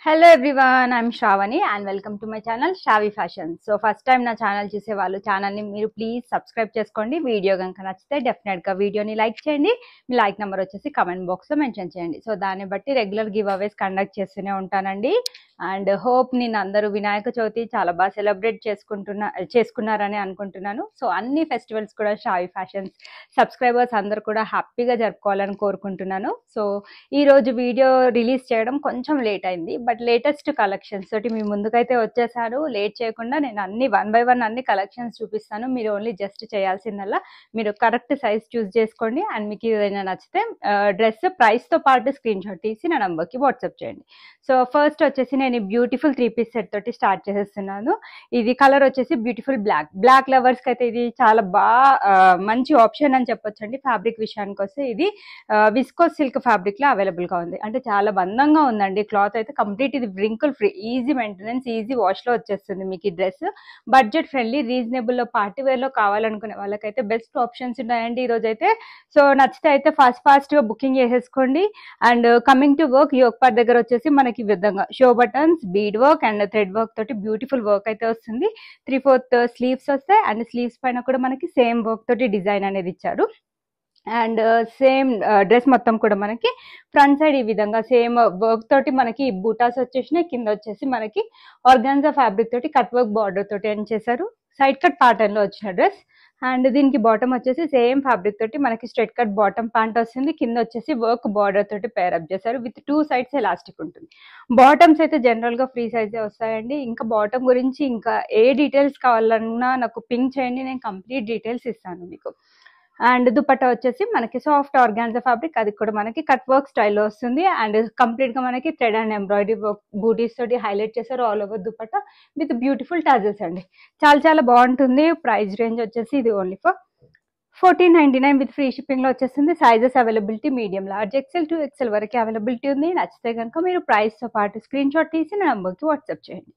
hello everyone I'm Shravani and welcome to my channel Shavi fashion so first time నా channel చూసే వాళ్ళు ఛానల్ని మీరు ప్లీజ్ సబ్స్క్రైబ్ చేసుకోండి వీడియో కనుక నచ్చితే డెఫినెట్గా వీడియోని లైక్ చేయండి మీ లైక్ నెంబర్ వచ్చేసి కమెంట్ బాక్స్లో మెన్షన్ చేయండి సో దాన్ని బట్టి రెగ్యులర్ గివ్ అవేస్ కండక్ట్ చేస్తూనే ఉంటానండి అండ్ హోప్ నేను అందరూ వినాయక చవితి చాలా బాగా సెలబ్రేట్ చేసుకుంటున్నా చేసుకున్నారని అనుకుంటున్నాను సో అన్ని ఫెస్టివల్స్ కూడా షావి ఫ్యాషన్స్ సబ్స్క్రైబర్స్ అందరూ కూడా హ్యాపీగా జరుపుకోవాలని కోరుకుంటున్నాను సో ఈ రోజు వీడియో రిలీజ్ చేయడం కొంచెం లేట్ అయింది బట్ లేటెస్ట్ కలెక్షన్స్ తోటి మీ ముందుకైతే వచ్చేసాను లేట్ చేయకుండా నేను అన్ని వన్ బై వన్ అన్ని కలెక్షన్స్ చూపిస్తాను మీరు ఓన్లీ జస్ట్ చేయాల్సిందల్లా మీరు కరెక్ట్ సైజ్ చూస్ చేసుకోండి అండ్ మీకు ఏదైనా నచ్చితే డ్రెస్ ప్రైస్తో పాటు స్క్రీన్ షాట్ తీసి నా నంబర్కి వాట్సాప్ చేయండి సో ఫస్ట్ వచ్చేసి నేను బ్యూటిఫుల్ త్రీ పీస్ సెట్ తోటి స్టార్ట్ చేసేస్తున్నాను ఇది కలర్ వచ్చేసి బ్యూటిఫుల్ బ్లాక్ బ్లాక్ లవర్స్కి అయితే ఇది చాలా బాగా మంచి ఆప్షన్ అని చెప్పొచ్చండి ఫ్యాబ్రిక్ విషయానికి వస్తే ఇది విస్కో సిల్క్ ఫ్యాబ్రిక్ లో అవైలబుల్ గా ఉంది అంటే చాలా బందంగా ఉందండి క్లాత్ అయితే కంప్లీట్ ఇది wrinkle free easy maintenance easy wash లో వచ్చేస్తుంది మీకు ఈ డ్రెస్ బడ్జెట్ ఫ్రెండ్లీ రీజనబుల్ లో పార్టీ వేర్ లో కావాలనుకునే వాళ్ళకైతే బెస్ట్ ఆప్షన్స్ ఉన్నాయండి ఈ రోజు అయితే సో నచ్చితే అయితే ఫాస్ట్ ఫాస్ట్ గా బుకింగ్ చేసేసుకోండి and coming to work yoke part దగ్గర వచ్చేసి మనకి ఈ విధంగా show buttons bead work and thread work తోటి బ్యూటిఫుల్ వర్క్ అయితే వస్తుంది త్రీ ఫోర్త్ స్లీవ్స్ వస్తాయి అండ్ స్లీవ్స్ పైన కూడా మనకి సేమ్ వర్క్ తోటి డిజైన్ అనేది ఇచ్చారు అండ్ సేమ్ డ్రెస్ మొత్తం కూడా మనకి ఫ్రంట్ సైడ్ ఈ విధంగా సేమ్ వర్క్ తోటి మనకి బూటాస్ వచ్చేసినాయి కింద వచ్చేసి మనకి ఆర్గాన్జా ఫ్యాబ్రిక్ తోటి కట్ వర్క్ బార్డర్ తోటి ఏం చేశారు సైడ్ కట్ ప్యాటర్న్ లో వచ్చిన డ్రెస్ అండ్ దీనికి బాటమ్ వచ్చేసి సేమ్ ఫ్యాబ్రిక్ తోటి మనకి స్ట్రెట్ కట్ బాటమ్ ప్యాంట్ వస్తుంది కింద వచ్చేసి వర్క్ బార్డర్ తోటి పేరప్ చేశారు విత్ టూ సైడ్స్ ఎలాస్టిక్ ఉంటుంది బాటమ్స్ అయితే జనరల్ గా ఫ్రీ సైజే వస్తాయండి ఇంకా బాటమ్ గురించి ఇంకా ఏ డీటెయిల్స్ కావాలన్నా నాకు పింక్ చేయండి నేను కంప్లీట్ డీటెయిల్స్ ఇస్తాను మీకు అండ్ దుపట్టా వచ్చేసి మనకి సాఫ్ట్ ఆర్గాన్జా ఫ్యాబ్రిక్ అది కూడా మనకి కట్ వర్క్ స్టైల్లో వస్తుంది అండ్ కంప్లీట్ గా మనకి థ్రెడ్ అండ్ ఎంబ్రాయిడరీ వర్క్ బూటీస్ తోటి హైలైట్ చేశారు all over dupatta with beautiful tassels అండి చాలా చాలా బాగుంటుంది ప్రైస్ రేంజ్ వచ్చేసి ఇది only for fourteen ninety nine with free shipping లో వచ్చేస్తుంది sizes availability medium large XL to XL వరకు అవైలబిలిటీ ఉంది నచ్చితే కనుక మీరు ప్రైస్ తో పాటు స్క్రీన్ షాట్ తీసి నా నంబర్కి వాట్సాప్ చేయండి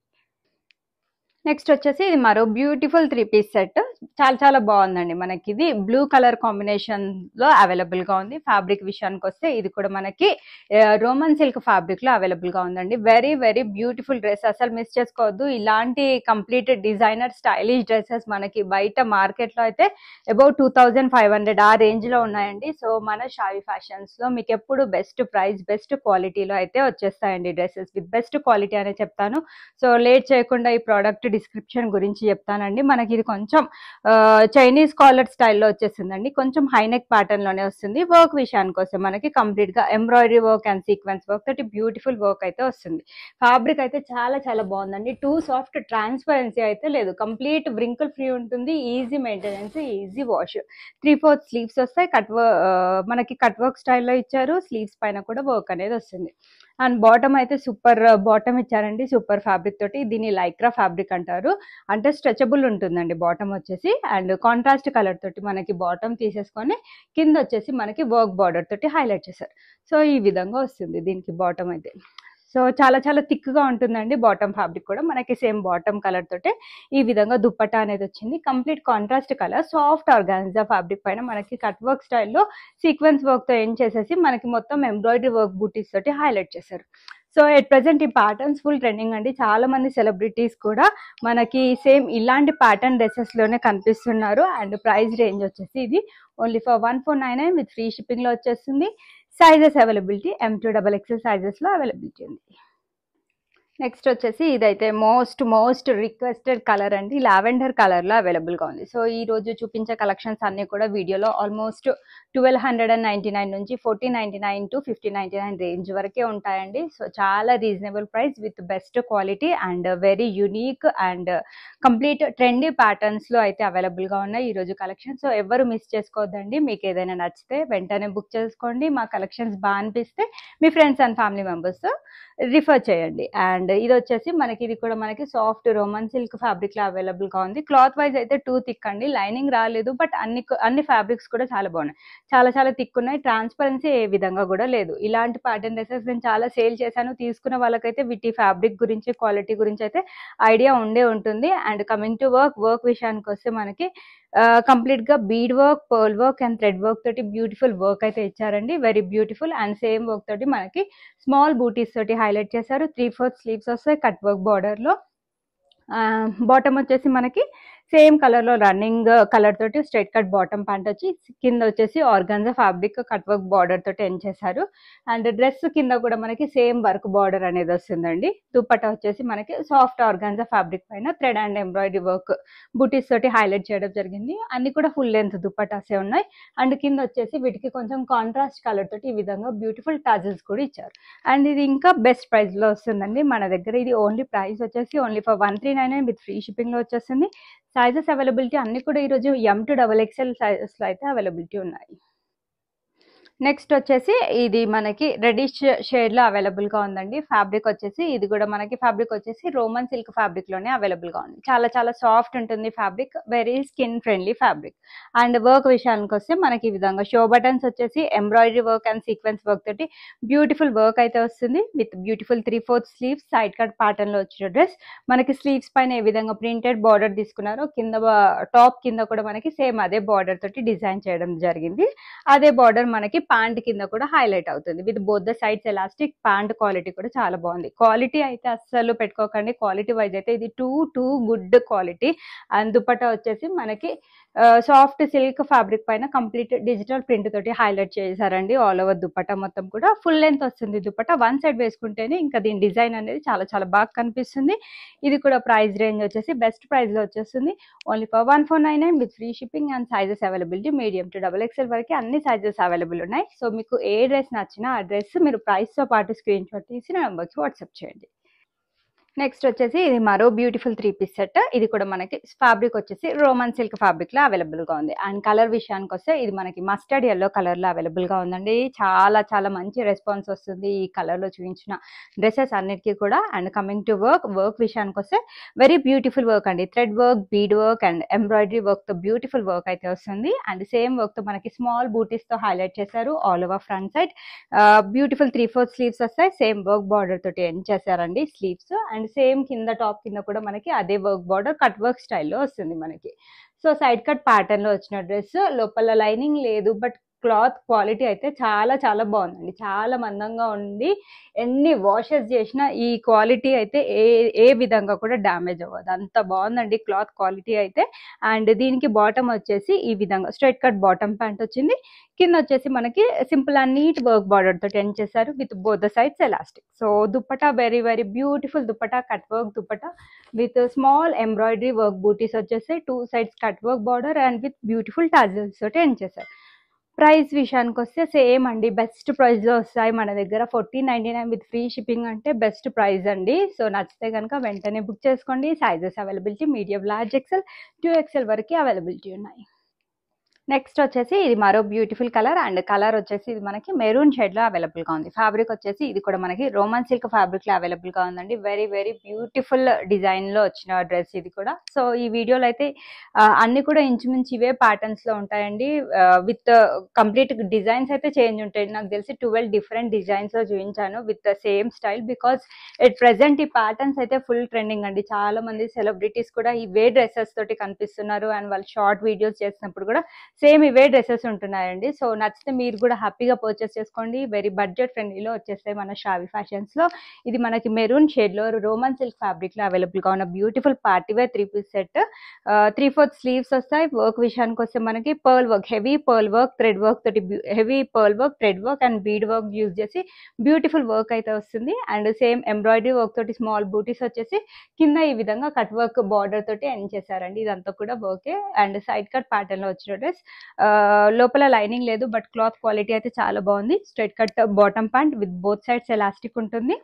నెక్స్ట్ వచ్చేసి ఇది మరో బ్యూటిఫుల్ త్రీ పీస్ సెట్ చాలా చాలా బాగుందండి మనకి ఇది బ్లూ కలర్ కాంబినేషన్ లో అవైలబుల్ గా ఉంది ఫ్యాబ్రిక్ విషయానికి వస్తే ఇది కూడా మనకి రోమన్ సిల్క్ ఫ్యాబ్రిక్ లో అవైలబుల్ గా ఉందండి వెరీ వెరీ బ్యూటిఫుల్ డ్రెస్ అసలు మిస్ చేసుకోవద్దు ఇలాంటి కంప్లీట్ డిజైనర్ స్టైలిష్ డ్రెస్సెస్ మనకి బయట మార్కెట్ లో అయితే about two thousand five hundred ఆ రేంజ్ లో ఉన్నాయండి సో మన షావి ఫ్యాషన్స్ లో మీకు ఎప్పుడు బెస్ట్ ప్రైస్ బెస్ట్ క్వాలిటీలో అయితే వచ్చేస్తాయండి డ్రెస్సెస్ విత్ బెస్ట్ క్వాలిటీ అనే చెప్తాను సో లేట్ చేయకుండా ఈ ప్రోడక్ట్ డిస్క్రిప్షన్ గురించి చెప్తానండి మనకి ఇది కొంచెం చైనీస్ కాలర్ స్టైల్లో వచ్చేసిందండి కొంచెం హైనెక్ ప్యాటర్న్ లోనే వస్తుంది వర్క్ విషయానికి వస్తే మనకి కంప్లీట్ గా embroidery work and sequence work తోటి బ్యూటిఫుల్ వర్క్ అయితే వస్తుంది ఫ్యాబ్రిక్ అయితే చాలా చాలా బాగుందండి టూ సాఫ్ట్ ట్రాన్స్పరెన్సీ అయితే లేదు కంప్లీట్ వ్రింకుల్ ఫ్రీ ఉంటుంది easy maintenance easy wash three fourth sleeves వస్తాయి కట్ మనకి కట్ వర్క్ స్టైల్లో ఇచ్చారు స్లీవ్స్ పైన కూడా వర్క్ అనేది వస్తుంది అండ్ బాటమ్ అయితే సూపర్ బాటమ్ ఇచ్చారండి సూపర్ ఫ్యాబ్రిక్ తోటి దీన్ని లైక్రా ఫ్యాబ్రిక్ అంటారు అంటే స్ట్రెచబుల్ ఉంటుందండి బాటమ్ వచ్చేసి అండ్ కాంట్రాస్ట్ కలర్ తోటి మనకి బాటమ్ తీసేసుకొని కింద వచ్చేసి మనకి వర్క్ బార్డర్ తోటి హైలైట్ చేశారు సో ఈ విధంగా వస్తుంది దీనికి బాటమ్ అయితే సో చాలా చాలా థిక్గా ఉంటుందండి బాటమ్ ఫ్యాబ్రిక్ కూడా మనకి సేమ్ బాటమ్ కలర్ తోటే ఈ విధంగా దుప్పటా అనేది వచ్చింది complete contrast colour soft organza fabric పైన మనకి కట్ వర్క్ స్టైల్లో సీక్వెన్స్ వర్క్తో ఏం చేసేసి మనకి మొత్తం ఎంబ్రాయిడరీ వర్క్ బూటీస్ తోటి హైలైట్ చేశారు సో ఎట్ ప్రజెంట్ ఈ ప్యాటర్న్స్ ఫుల్ ట్రెండింగ్ అండి చాలా మంది సెలబ్రిటీస్ కూడా మనకి సేమ్ ఇలాంటి ప్యాటర్న్ డ్రెస్సెస్ లోనే కనిపిస్తున్నారు అండ్ ప్రైస్ రేంజ్ వచ్చేసి ఇది only for one four nine nine with free shipping లో వచ్చేస్తుంది sizes availability M to double XL sizes లో అవైలబిలిటీ ఉంది నెక్స్ట్ వచ్చేసి ఇదైతే మోస్ట్ మోస్ట్ రిక్వెస్టెడ్ కలర్ అండి లావెండర్ కలర్లో అవైలబుల్గా ఉంది సో ఈ రోజు చూపించే కలెక్షన్స్ అన్నీ కూడా వీడియోలో almost twelve hundred and ninety nine నుంచి fourteen ninety nine to fifteen ninety nine range వరకే ఉంటాయండి సో చాలా reasonable price with best quality and very unique and complete trendy ప్యాటర్న్స్లో అయితే అవైలబుల్గా ఉన్నాయి ఈరోజు కలెక్షన్ సో ఎవరు మిస్ చేసుకోవద్దండి మీకు ఏదైనా నచ్చితే వెంటనే బుక్ చేసుకోండి మా కలెక్షన్స్ బాగా అనిపిస్తే మీ friends and family members refer చేయండి అండ్ ఇది వచ్చేసి మనకి ఇది కూడా మనకి సాఫ్ట్ రోమన్ సిల్క్ ఫ్యాబ్రిక్ లో అవైలబుల్ గా ఉంది క్లాత్ వైజ్ అయితే టూ థిక్ అండి లైనింగ్ రాలేదు బట్ అన్ని అన్ని ఫ్యాబ్రిక్స్ కూడా చాలా బాగున్నాయి చాలా చాలా థిక్ ఉన్నాయి ట్రాన్స్పరెన్సీ ఏ విధంగా కూడా లేదు ఇలాంటి ప్యాటర్న్ డ్రెస్సెస్ నేను చాలా సేల్ చేశాను తీసుకున్న వాళ్ళకైతే వీటి ఫ్యాబ్రిక్ గురించి క్వాలిటీ గురించి అయితే ఐడియా ఉండే ఉంటుంది and coming to work work విషయానికి వస్తే మనకి కంప్లీట్ గా bead work pearl work and thread work తోటి బ్యూటిఫుల్ వర్క్ అయితే ఇచ్చారండి very beautiful and same work తోటి మనకి స్మాల్ బూటీస్ తోటి హైలైట్ చేశారు త్రీ ఫోర్త్ స్లీవ్స్ వస్తాయి కట్ వర్క్ బార్డర్లో బాటమ్ వచ్చేసి మనకి సేమ్ కలర్లో రన్నింగ్ కలర్ తోటి స్ట్రైట్ కట్ బాటమ్ ప్యాంట్ వచ్చి కింద వచ్చేసి organza fabric cut work border తోటి ఎండ్ చేశారు అండ్ డ్రెస్ కింద కూడా మనకి సేమ్ వర్క్ బార్డర్ అనేది వస్తుందండి దుప్పట్టా వచ్చేసి మనకి సాఫ్ట్ ఆర్గాన్జా ఫ్యాబ్రిక్ పైన thread and embroidery work butis తోటి హైలైట్ చేయడం జరిగింది అన్ని కూడా ఫుల్ లెంత్ దుప్పటాసే ఉన్నాయి అండ్ కింద వచ్చేసి వీటికి కొంచెం కాంట్రాస్ట్ కలర్ తోటి ఈ విధంగా బ్యూటిఫుల్ టాజిల్స్ కూడా ఇచ్చారు అండ్ ఇది ఇంకా బెస్ట్ ప్రైస్ లో వస్తుందండి మన దగ్గర ఇది ఓన్లీ ప్రైస్ వచ్చేసి only for one three nine nine with free shipping లో వచ్చేస్తుంది సైజెస్ అవైలబిలిటీ అన్ని కూడా ఈరోజు M to double XL sizes లో అయితే అవైలబిలిటీ ఉన్నాయి నెక్స్ట్ వచ్చేసి ఇది మనకి రెడిష్ షేడ్ లో అవైలబుల్ గా ఉందండి ఫ్యాబ్రిక్ వచ్చేసి ఇది కూడా మనకి ఫ్యాబ్రిక్ వచ్చేసి రోమన్ సిల్క్ ఫ్యాబ్రిక్ లోనే అవైలబుల్ గా ఉంది చాలా చాలా సాఫ్ట్ ఉంటుంది fabric very skin friendly fabric and work విషయానికి వస్తే మనకి ఈ విధంగా షో బటన్స్ వచ్చేసి embroidery work and sequence work తోటి బ్యూటిఫుల్ వర్క్ అయితే వస్తుంది with beautiful three fourth sleeves side cut pattern లో వచ్చిన డ్రెస్ మనకి స్లీవ్స్ పైన ఏ విధంగా ప్రింటెడ్ బార్డర్ తీసుకున్నారో కింద టాప్ కింద కూడా మనకి సేమ్ అదే బార్డర్ తోటి డిజైన్ చేయడం జరిగింది అదే బార్డర్ మనకి ప్యాంట్ కింద కూడా హైలైట్ అవుతుంది with both the sides elastic pant quality కూడా చాలా బాగుంది క్వాలిటీ అయితే అస్సలు పెట్టుకోకండి క్వాలిటీ వైజ్ అయితే ఇది too too good quality and dupatta వచ్చేసి మనకి సాఫ్ట్ సిల్క్ ఫ్యాబ్రిక్ పైన కంప్లీట్ డిజిటల్ ప్రింట్ తోటి హైలైట్ చేశారండి ఆల్ ఓవర్ దుపట్టా మొత్తం కూడా ఫుల్ లెంత్ వస్తుంది దుపట్టా వన్ సైడ్ వేసుకుంటేనే ఇంకా దీని డిజైన్ అనేది చాలా చాలా బాగా కనిపిస్తుంది ఇది కూడా ప్రైస్ రేంజ్ వచ్చేసి బెస్ట్ ప్రైస్ లో వచ్చేస్తుంది only for one four nine nine with free shipping and sizes availability medium to double XL వరకు అన్ని సైజెస్ అవైలబుల్ ఉన్నాయి సో మీకు ఏ డ్రెస్ నచ్చినా ఆ డ్రెస్ మీరు price తో పాటు స్క్రీన్ షాట్ తీసి నా నెంబర్కి వాట్సాప్ చేయండి నెక్స్ట్ వచ్చేసి ఇది మరో బ్యూటిఫుల్ త్రీ పీస్ సెట్ ఇది కూడా మనకి ఫ్యాబ్రిక్ వచ్చేసి రోమన్ సిల్క్ ఫ్యాబ్రిక్ లో అవైలబుల్ గా ఉంది అండ్ కలర్ విషయానికి వస్తే ఇది మనకి మస్టర్డ్ ఎల్లో కలర్ లో అవైలబుల్ గా ఉందండి చాలా చాలా మంచి రెస్పాన్స్ వస్తుంది ఈ కలర్ లో చూపించిన డ్రెస్సెస్ అన్నిటికీ కూడా and coming to work work విషయానికి వస్తే వెరీ బ్యూటిఫుల్ వర్క్ అండి thread work bead work and embroidery work తో బ్యూటిఫుల్ వర్క్ అయితే వస్తుంది అండ్ సేమ్ వర్క్ తో మనకి స్మాల్ బూటీస్ తో హైలైట్ చేశారు all over front side beautiful three four sleeves వస్తాయి సేమ్ వర్క్ బార్డర్ తోటి ఎండ్ చేశారండి స్లీవ్స్ అండ్ సేమ్ కింద టాప్ కింద కూడా మనకి అదే వర్క్ బార్డర్ కట్ వర్క్ స్టైల్లో వస్తుంది మనకి సో సైడ్ కట్ ప్యాటర్న్ లో వచ్చిన డ్రెస్ లోపల లైనింగ్ లేదు బట్ క్లాత్ క్వాలిటీ అయితే చాలా చాలా బాగుందండి చాలా మందంగా ఉంది ఎన్ని వాషెస్ చేసినా ఈ క్వాలిటీ అయితే ఏ ఏ విధంగా కూడా డ్యామేజ్ అవ్వదు అంత బాగుందండి క్లాత్ క్వాలిటీ అయితే అండ్ దీనికి బాటమ్ వచ్చేసి ఈ విధంగా స్ట్రైట్ కట్ బాటమ్ ప్యాంట్ వచ్చింది కింద వచ్చేసి మనకి simple and neat work border తో ఎండ్ చేశారు with both the sides elastic so dupatta very very beautiful dupatta cut work dupatta with small embroidery work butis వచ్చేసి two sides cut work border and with beautiful tassels తోటి end చేశారు price విషయానికి వస్తే same అండి best ప్రైస్లో వస్తాయి మన దగ్గర fourteen ninety nine with free shipping అంటే బెస్ట్ ప్రైస్ అండి సో నచ్చితే కనుక వెంటనే బుక్ చేసుకోండి sizes availability medium large XL two XL వరకు అవైలబిలిటీ ఉన్నాయి నెక్స్ట్ వచ్చేసి ఇది మరో బ్యూటిఫుల్ కలర్ అండ్ కలర్ వచ్చేసి ఇది మనకి మెరూన్ షేడ్ లో అవైలబుల్ గా ఉంది ఫ్యాబ్రిక్ వచ్చేసి ఇది కూడా మనకి రోమన్ సిల్క్ ఫ్యాబ్రిక్ లో అవైలబుల్ గా ఉందండి వెరీ వెరీ బ్యూటిఫుల్ డిజైన్ లో వచ్చిన డ్రెస్ ఇది కూడా సో ఈ వీడియోలో అయితే ఆ, అన్ని కూడా ఇంచుమించు ఇవే ప్యాటర్న్స్ లో ఉంటాయండి విత్ కంప్లీట్ డిజైన్స్ అయితే చేంజ్ ఉంటాయి నాకు తెలిసి ట్వెల్వ్ డిఫరెంట్ డిజైన్స్ లో చూపించాను with the same style because at present ఈ ప్యాటర్న్స్ అయితే ఫుల్ ట్రెండింగ్ అండి చాలా మంది సెలబ్రిటీస్ కూడా ఇవే డ్రెస్సెస్ తోటి కనిపిస్తున్నారు అండ్ వాళ్ళు షార్ట్ వీడియోస్ చేసినప్పుడు కూడా సేమ్ ఇవే డ్రెస్సెస్ ఉంటున్నాయండి సో నచ్చితే మీరు కూడా హ్యాపీగా పర్చేస్ చేసుకోండి వెరీ బడ్జెట్ ఫ్రెండ్లీలో వచ్చేస్తాయి మన షావి ఫ్యాషన్స్ లో ఇది మనకి మెరూన్ షేడ్ లో రోమన్ సిల్క్ ఫ్యాబ్రిక్ లో అవైలబుల్ గా ఉన్న beautiful party wear three piece set three fourth sleeves వస్తాయి వర్క్ విషయానికి వస్తే మనకి pearl work heavy pearl work thread work తోటి heavy pearl work thread work and bead work use చేసి బ్యూటిఫుల్ వర్క్ అయితే వస్తుంది అండ్ సేమ్ ఎంబ్రాయిడరీ వర్క్ తోటి స్మాల్ బూటీస్ వచ్చేసి కింద ఈ విధంగా కట్ వర్క్ బార్డర్ తోటి ఎండ్ చేశారండి ఇదంతా కూడా వర్కే అండ్ సైడ్ కట్ ప్యాటర్న్ లో వచ్చిన డ్రెస్ లోపల లైనింగ్ లేదు బట్ క్లాత్ క్వాలిటీ అయితే చాలా బాగుంది straight cut bottom pant with both sides elastic ఉంటుంది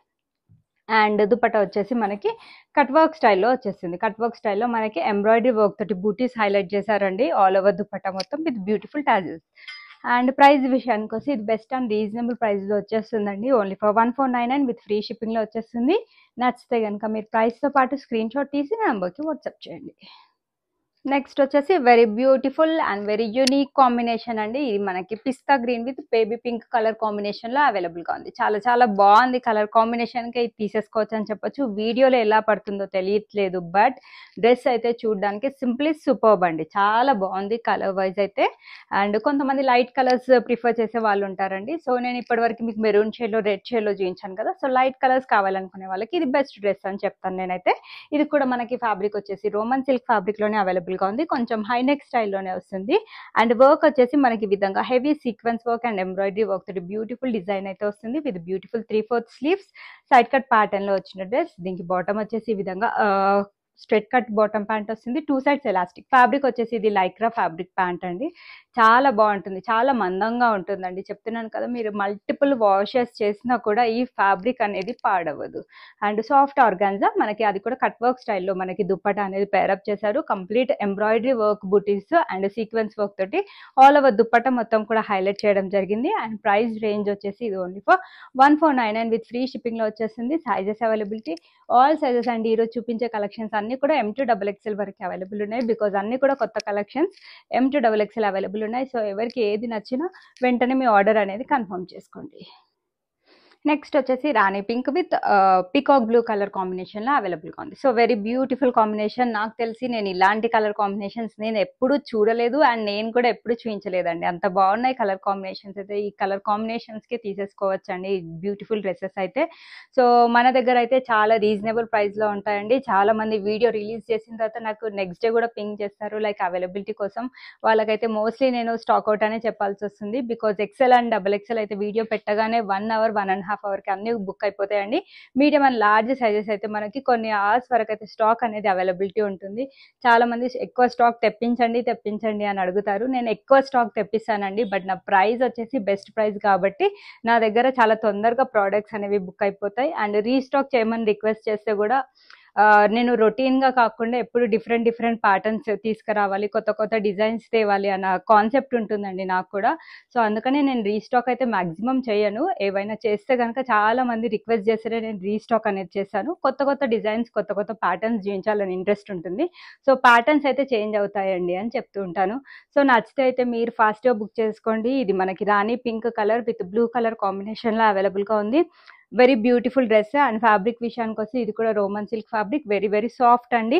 అండ్ దుపట్టా వచ్చేసి మనకి కట్ వర్క్ స్టైల్లో వచ్చేసింది కట్ వర్క్ స్టైల్లో మనకి ఎంబ్రాయిడరీ వర్క్ తోటి బూటీస్ హైలైట్ చేశారండి ఆల్ ఓవర్ దుపట్టా మొత్తం with beautiful tassels and price విషయానికి వస్తే ఇది బెస్ట్ అండ్ రీజనబుల్ ప్రైస్లో వచ్చేస్తుందండి only for one four nine nine with free షిప్పింగ్లో వచ్చేస్తుంది నచ్చితే కనుక మీరు ప్రైస్తో పాటు స్క్రీన్ షాట్ తీసి నా నెంబర్కి వాట్సాప్ చేయండి నెక్స్ట్ వచ్చేసి very beautiful and very unique combination అండి ఇది మనకి pista green with baby pink colour combination లో అవైలబుల్ గా ఉంది చాలా చాలా బాగుంది కలర్ కాంబినేషన్ కి ఇది తీసేసుకోవచ్చు అని చెప్పొచ్చు వీడియోలో ఎలా పడుతుందో తెలియట్లేదు బట్ డ్రెస్ అయితే చూడడానికి సింప్లీ సూపర్బ్ అండి చాలా బాగుంది కలర్ వైజ్ అయితే అండ్ కొంతమంది లైట్ కలర్స్ ప్రిఫర్ చేసే వాళ్ళు ఉంటారండి సో నేను ఇప్పటివరకు మీకు మెరూన్ షేడ్ లో రెడ్ షేడ్ లో చూపించాను కదా సో లైట్ కలర్స్ కావాలనుకునే వాళ్ళకి ఇది బెస్ట్ డ్రెస్ అని చెప్తాను నేనైతే ఇది కూడా మనకి ఫ్యాబ్రిక్ వచ్చేసి రోమన్ సిల్క్ ఫ్యాబ్రిక్ లోనే అవైలబుల్ గా ఉంది కొంచెం హై నెక్ స్టైల్లోనే వస్తుంది అండ్ వర్క్ వచ్చేసి మనకి ఈ విధంగా heavy sequence work and embroidery work తోటి బ్యూటిఫుల్ డిజైన్ అయితే వస్తుంది with beautiful three fourth sleeves side cut pattern లో వచ్చిన డ్రెస్ దీనికి బాటమ్ వచ్చేసి ఈ విధంగా స్ట్రెట్ కట్ బాటమ్ ప్యాంట్ వస్తుంది టూ సైడ్స్ ఎలాస్టిక్ ఫ్యాబ్రిక్ వచ్చేసి ఇది లైక్రా ఫ్యాబ్రిక్ ప్యాంట్ అండి చాలా బాగుంటుంది చాలా మందంగా ఉంటుందండి చెప్తున్నాను కదా మీరు మల్టిపుల్ వాషెస్ చేసినా కూడా ఈ ఫ్యాబ్రిక్ అనేది పాడవదు అండ్ సాఫ్ట్ ఆర్గాన్జా మనకి అది కూడా కట్ వర్క్ స్టైల్లో మనకి దుప్పట అనేది పేరప్ చేశారు complete embroidery work butis and sequence work తోటి ఆల్ ఓవర్ దుప్పట మొత్తం కూడా హైలైట్ చేయడం జరిగింది అండ్ ప్రైస్ రేంజ్ వచ్చేసి ఇది only for one four nine nine with free shipping లో వచ్చేసింది sizes availability all sizes and ఈరోజు చూపించే కలెక్షన్స్ అన్ని కూడా ఎం టు డబుల్ ఎక్స్ఎల్ వరకు అవైలబుల్ ఉన్నాయి బికాజ్ అన్ని కూడా కొత్త collections M to double XL available ఉన్నాయి సో ఎవరికి ఏది నచ్చినా వెంటనే మీ ఆర్డర్ అనేది కన్ఫర్మ్ చేసుకోండి నెక్స్ట్ వచ్చేసి rani pink with peacock blue colour combination లో అవైలబుల్ గా ఉంది సో వెరీ బ్యూటిఫుల్ కాంబినేషన్ నాకు తెలిసి నేను ఇలాంటి కలర్ కాంబినేషన్స్ నేను ఎప్పుడు చూడలేదు అండ్ నేను కూడా ఎప్పుడు చూపించలేదండి అంత బాగున్నాయి కలర్ కాంబినేషన్స్ అయితే ఈ కలర్ కాంబినేషన్స్ కి తీసేసుకోవచ్చు అండి బ్యూటిఫుల్ డ్రెస్సెస్ అయితే సో మన దగ్గర అయితే చాలా రీజనబుల్ ప్రైస్ లో ఉంటాయండి చాలా మంది వీడియో రిలీజ్ చేసిన తర్వాత నాకు నెక్స్ట్ డే కూడా పింక్ చేస్తారు లైక్ అవైలబిలిటీ కోసం వాళ్ళకైతే మోస్ట్లీ నేను స్టాక్ అవుట్ అనే చెప్పాల్సి వస్తుంది because XL and double XL అయితే వీడియో పెట్టగానే one hour one and half అవర్కి అన్ని బుక్ అయిపోతాయండి మీడియం అండ్ లార్జ్ సైజెస్ అయితే మనకి కొన్ని అవర్స్ వరకు అయితే స్టాక్ అనేది అవైలబిలిటీ ఉంటుంది చాలా మంది ఎక్కువ స్టాక్ తెప్పించండి తెప్పించండి అని అడుగుతారు నేను ఎక్కువ స్టాక్ తెప్పిస్తానండి బట్ నా ప్రైస్ వచ్చేసి బెస్ట్ ప్రైస్ కాబట్టి నా దగ్గర చాలా తొందరగా ప్రోడక్ట్స్ అనేవి బుక్ అయిపోతాయి అండ్ రీస్టాక్ చేయమని రిక్వెస్ట్ చేస్తే కూడా ఆ, నేను రొటీన్ గా కాకుండా ఎప్పుడు డిఫరెంట్ డిఫరెంట్ ప్యాటర్న్స్ తీసుకురావాలి కొత్త కొత్త డిజైన్స్ తేవాలి అన్న కాన్సెప్ట్ ఉంటుందండి నాకు కూడా సో అందుకనే నేను రీస్టాక్ అయితే మాక్సిమం చేయను ఏవైనా చేస్తే కనుక చాలా మంది రిక్వెస్ట్ చేస్తే నేను రీస్టాక్ అనేది చేశాను కొత్త కొత్త డిజైన్స్ కొత్త కొత్త ప్యాటర్న్స్ చూపించాలని ఇంట్రెస్ట్ ఉంటుంది సో ప్యాటర్న్స్ అయితే చేంజ్ అవుతాయండి అని చెప్తూ ఉంటాను సో నచ్చితే అయితే మీరు ఫాస్ట్గా బుక్ చేసుకోండి ఇది మనకి rani pink colour with blue colour కాంబినేషన్లో అవైలబుల్గా ఉంది very beautiful dress and fabric విషయానికి వస్తే ఇది కూడా Roman silk fabric very very soft అండి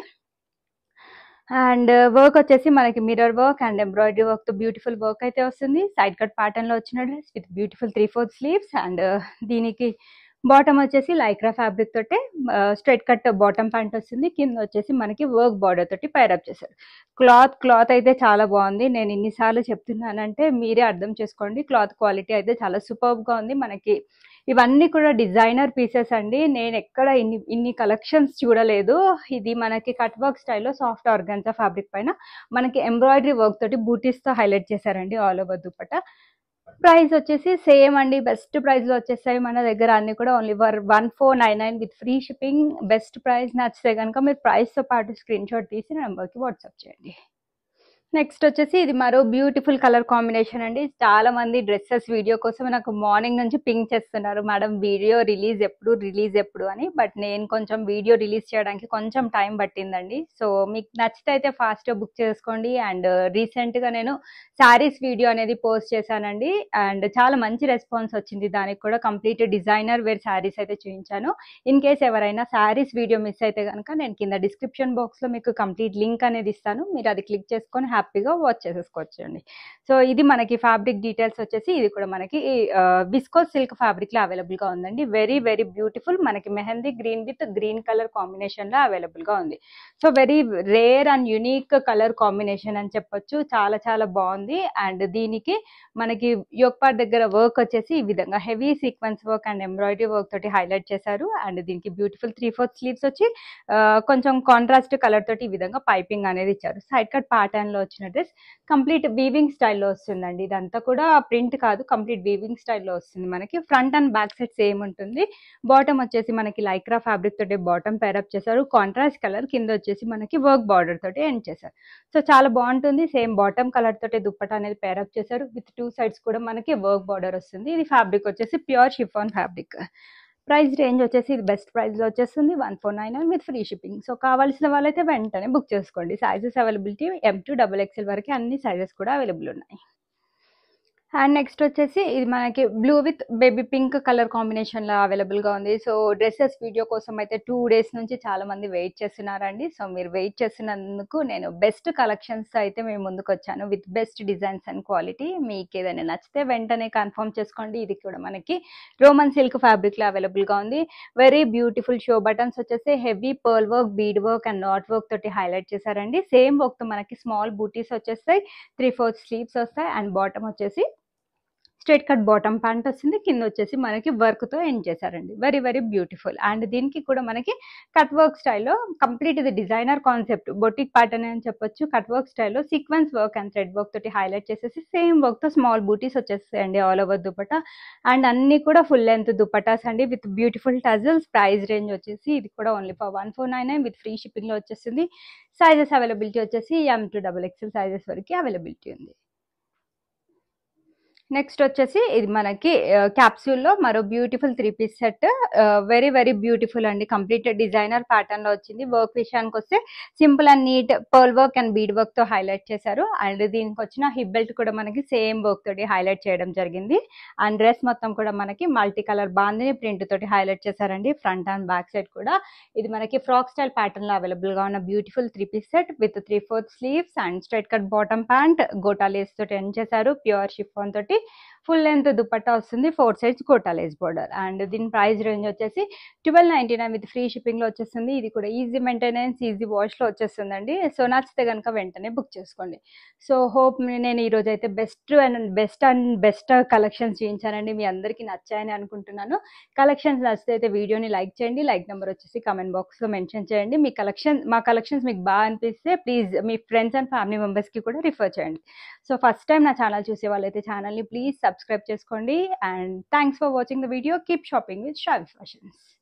అండ్ వర్క్ వచ్చేసి మనకి mirror work and embroidery work తో బ్యూటిఫుల్ వర్క్ అయితే వస్తుంది సైడ్ కట్ ప్యాటర్న్ లో వచ్చిన dress with beautiful three fourth sleeves and దీనికి బాటమ్ వచ్చేసి లైక్రా ఫ్యాబ్రిక్ తోటి స్ట్రైట్ కట్ బాటమ్ ప్యాంట్ వస్తుంది కింద వచ్చేసి మనకి వర్క్ బార్డర్ తోటి పైరప్ చేశారు క్లాత్ క్లాత్ అయితే చాలా బాగుంది నేను ఇన్నిసార్లు చెప్తున్నానంటే మీరే అర్థం చేసుకోండి క్లాత్ క్వాలిటీ అయితే చాలా సూపర్బ్ గా ఉంది మనకి ఇవన్నీ కూడా డిజైనర్ పీసెస్ అండి నేను ఎక్కడ ఇన్ని ఇన్ని కలెక్షన్స్ చూడలేదు ఇది మనకి కట్ వర్క్ స్టైల్లో సాఫ్ట్ ఆర్గన్జా ఫ్యాబ్రిక్ పైన మనకి ఎంబ్రాయిడరీ వర్క్ తోటి బూటీస్ తో హైలైట్ చేశారండి ఆల్ ఓవర్ దుపట్టా ప్రైస్ వచ్చేసి సేమ్ అండి బెస్ట్ ప్రైస్ లో వచ్చేసాయి మన దగ్గర అన్ని కూడా only for one four nine nine with free shipping best price నచ్చితే కనుక మీరు ప్రైస్ తో పాటు స్క్రీన్ షాట్ తీసి నెంబర్కి వాట్సాప్ చేయండి నెక్స్ట్ వచ్చేసి ఇది మరో బ్యూటిఫుల్ కలర్ కాంబినేషన్ అండి చాలా మంది డ్రెస్సెస్ వీడియో కోసం నాకు మార్నింగ్ నుంచి పింక్ చేస్తున్నారు మేడం వీడియో రిలీజ్ ఎప్పుడు రిలీజ్ ఎప్పుడు అని బట్ నేను కొంచెం వీడియో రిలీజ్ చేయడానికి కొంచెం టైం పట్టిందండి సో మీకు నచ్చితే అయితే ఫాస్ట్గా బుక్ చేసుకోండి అండ్ రీసెంట్గా నేను శారీస్ వీడియో అనేది పోస్ట్ చేశానండి అండ్ చాలా మంచి రెస్పాన్స్ వచ్చింది దానికి కూడా కంప్లీట్ డిజైనర్ వేర్ శారీస్ అయితే చూపించాను ఇన్ కేస్ ఎవరైనా శారీస్ వీడియో మిస్ అయితే కనుక నేను కింద డిస్క్రిప్షన్ బాక్స్లో మీకు కంప్లీట్ లింక్ అనేది ఇస్తాను మీరు అది క్లిక్ చేసుకొని హ్యాపీగా వాచ్ చేసేసుకోవచ్చండి సో ఇది మనకి ఫ్యాబ్రిక్ డీటెయిల్స్ వచ్చేసి ఇది కూడా మనకి విస్కోస్ సిల్క్ ఫ్యాబ్రిక్లో అవైలబుల్గా ఉందండి వెరీ వెరీ బ్యూటిఫుల్ మనకి mehendi green with green colour కాంబినేషన్లో అవైలబుల్గా ఉంది so very rare and unique colour combination అని చెప్పొచ్చు చాలా చాలా బాగుంది అండ్ దీనికి మనకి యోగపాట్ దగ్గర వర్క్ వచ్చేసి ఈ విధంగా heavy sequence work and embroidery work తోటి హైలైట్ చేశారు అండ్ దీనికి బ్యూటిఫుల్ త్రీ ఫోర్త్ స్లీవ్స్ వచ్చి ఆ, కొంచెం కాంట్రాస్ట్ కలర్ తోటి ఈ విధంగా పైపింగ్ అనేది ఇచ్చారు సైడ్ కట్ ప్యాటర్న్ లో వచ్చిన డ్రెస్ కంప్లీట్ వీవింగ్ స్టైల్లో వస్తుందండి ఇదంతా కూడా ప్రింట్ కాదు కంప్లీట్ వీవింగ్ స్టైల్లో వస్తుంది మనకి front and back side same ఉంటుంది బాటమ్ వచ్చేసి మనకి లైక్రా ఫ్యాబ్రిక్ తోటి బాటమ్ పేరప్ చేశారు కాంట్రాస్ట్ కలర్ కింద వచ్చేసి మనకి వర్క్ బార్డర్ తోటి ఎండ్ చేశారు సో చాలా బాగుంటుంది సేమ్ బాటమ్ కలర్ తోటి దుప్పట అనేది పేరప్ చేశారు విత్ టూ సైడ్స్ కూడా మనకి వర్క్ బార్డర్ వస్తుంది ఇది ఫ్యాబ్రిక్ వచ్చేసి pure chiffon fabric price range వచ్చేసి ఇది బెస్ట్ ప్రైస్లో వచ్చేస్తుంది one four nine nine with free shipping so కావాల్సిన వాళ్ళైతే వెంటనే బుక్ చేసుకోండి sizes availability M to double XL వరకు అన్ని సైజెస్ కూడా అవైలబుల్ ఉన్నాయి అండ్ నెక్స్ట్ వచ్చేసి ఇది మనకి blue with baby pink colour కాంబినేషన్లో అవైలబుల్గా ఉంది సో డ్రెస్సెస్ వీడియో కోసం అయితే టూ డేస్ నుంచి చాలా మంది వెయిట్ చేస్తున్నారండి సో మీరు వెయిట్ చేస్తున్నందుకు నేను బెస్ట్ కలెక్షన్స్ అయితే మేము ముందుకు వచ్చాను with best designs and quality మీకు ఏదైనా నచ్చితే వెంటనే కన్ఫర్మ్ చేసుకోండి ఇది కూడా మనకి రోమన్ సిల్క్ ఫ్యాబ్రిక్లో అవైలబుల్గా ఉంది వెరీ బ్యూటిఫుల్ షో బటన్స్ వచ్చేసి heavy pearl work bead work and knot work తోటి హైలైట్ చేశారండి సేమ్ వర్క్ మనకి స్మాల్ బూటీస్ వచ్చేస్తాయి త్రీ ఫోర్త్ స్లీవ్స్ వస్తాయి అండ్ బాటమ్ వచ్చేసి స్ట్రైట్ కట్ బాటమ్ ప్యాంట్ వచ్చింది కింద వచ్చేసి మనకి వర్క్తో ఎండ్ చేశారండి వెరీ వెరీ బ్యూటిఫుల్ అండ్ దీనికి కూడా మనకి కట్ వర్క్ స్టైల్లో కంప్లీట్ ఇది డిజైనర్ కాన్సెప్ట్ బొటిక్ ప్యాటర్న్ అని చెప్పొచ్చు కట్ వర్క్ స్టైల్లో sequence work and thread work తోటి హైలైట్ చేసేసి సేమ్ వర్క్తో స్మాల్ బూటీస్ వచ్చేస్తాయండి ఆల్ ఓవర్ దుపట్టా అండ్ అన్ని కూడా ఫుల్ లెంత్ దుపటాస్ అండి with beautiful tassels price range వచ్చేసి ఇది కూడా only for one four nine nine with free షిప్పింగ్లో వచ్చేస్తుంది సైజెస్ అవైలబిలిటీ వచ్చేసి M to double XL sizes వరకు అవైలబిలిటీ ఉంది నెక్స్ట్ వచ్చేసి ఇది మనకి క్యాప్సూల్లో మరో beautiful three piece set very very beautiful అండి కంప్లీట్ డిజైనర్ ప్యాటర్న్ లో వచ్చింది వర్క్ విషయానికి వస్తే simple and neat pearl work and bead work తో హైలైట్ చేశారు అండ్ దీనికి వచ్చిన హిప్ బెల్ట్ కూడా మనకి సేమ్ వర్క్ తోటి హైలైట్ చేయడం జరిగింది అండ్ డ్రెస్ మొత్తం కూడా మనకి మల్టీ కలర్ బాందిని ప్రింట్ తోటి హైలైట్ చేశారండి ఫ్రంట్ అండ్ బ్యాక్ సైడ్ కూడా ఇది మనకి ఫ్రాక్ స్టైల్ ప్యాటర్న్ లో అవైలబుల్ గా ఉన్న beautiful three piece set with three fourth sleeves and straight cut bottom pant gota lace తోటి ఎండ్ చేశారు ప్యూర్ షిఫాన్ తోటి ఫుల్ లెంత్ దుపట్టా వస్తుంది four sides gota lace border and దీని ప్రైస్ రేంజ్ వచ్చేసి twelve ninety nine with free shipping లో వచ్చేస్తుంది ఇది కూడా ఈజీ మెయింటెనెన్స్ ఈజీ వాష్ లో వచ్చేస్తుందండి సో నచ్చితే కనుక వెంటనే బుక్ చేసుకోండి సో హోప్ నేను ఈ రోజు అయితే best and best and best collections చూపించానండి మీ అందరికీ నచ్చాయని అనుకుంటున్నాను కలెక్షన్స్ నచ్చితే అయితే వీడియోని లైక్ చేయండి లైక్ నెంబర్ వచ్చేసి కమెంట్ బాక్స్ లో మెన్షన్ చేయండి మీ కలెక్షన్ మా కలెక్షన్స్ మీకు బాగా అనిపిస్తే ప్లీజ్ మీ ఫ్రెండ్స్ అండ్ ఫ్యామిలీ మెంబర్స్ కి కూడా రిఫర్ చేయండి సో ఫస్ట్ టైం నా ఛానల్ చూసే వాళ్ళైతే ఛానల్ని ప్లీజ్ సబ్స్క్రైబ్ చేసుకోండి and thanks for watching the video keep shopping with Shavi fashions